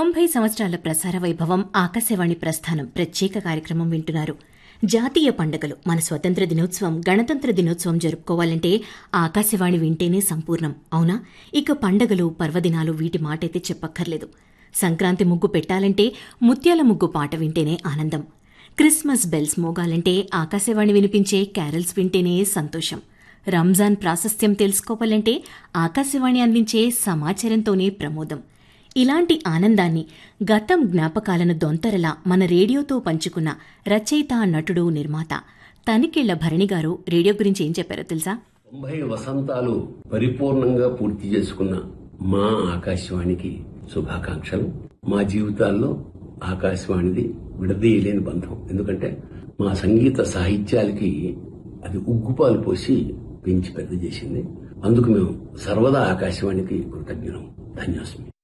తొంభై సంవత్సరాల ప్రసార వైభవం ఆకాశవాణి ప్రస్థానం ప్రత్యేక కార్యక్రమం వింటున్నారు జాతీయ పండుగలు మన స్వతంత్ర దినోత్సవం గణతంత్ర దినోత్సవం జరుపుకోవాలంటే ఆకాశవాణి వింటేనే సంపూర్ణం అవునా ఇక పండుగలు పర్వదినాలు వీటి మాటైతే చెప్పక్కర్లేదు సంక్రాంతి ముగ్గు పెట్టాలంటే ముత్యాల ముగ్గు పాట వింటేనే ఆనందం క్రిస్మస్ బెల్స్ మోగాలంటే ఆకాశవాణి వినిపించే క్యారల్స్ వింటేనే సంతోషం రంజాన్ ప్రాశస్త్యం తెలుసుకోవాలంటే ఆకాశవాణి అందించే సమాచారంతోనే ప్రమోదం ఇలాంటి ఆనందాన్ని గతం జ్ఞాపకాలను దొంతరలా మన రేడియోతో పంచుకున్న రచయిత నటుడు నిర్మాత తనికెళ్ల భరణి గారు రేడియో గురించి ఏం చెప్పారో తెలుసా తొంభై వసంతాలు పరిపూర్ణంగా పూర్తి చేసుకున్న మా ఆకాశవాణికి శుభాకాంక్షలు మా జీవితాల్లో ఆకాశవాణిది విడదీయలేని బంధం ఎందుకంటే మా సంగీత సాహిత్యాలకి అది ఉగ్గుపాలు పోసి పెంచి పెద్ద చేసింది అందుకు మేము సర్వదా ఆకాశవాణికి కృతజ్ఞులం ధన్యోస్మి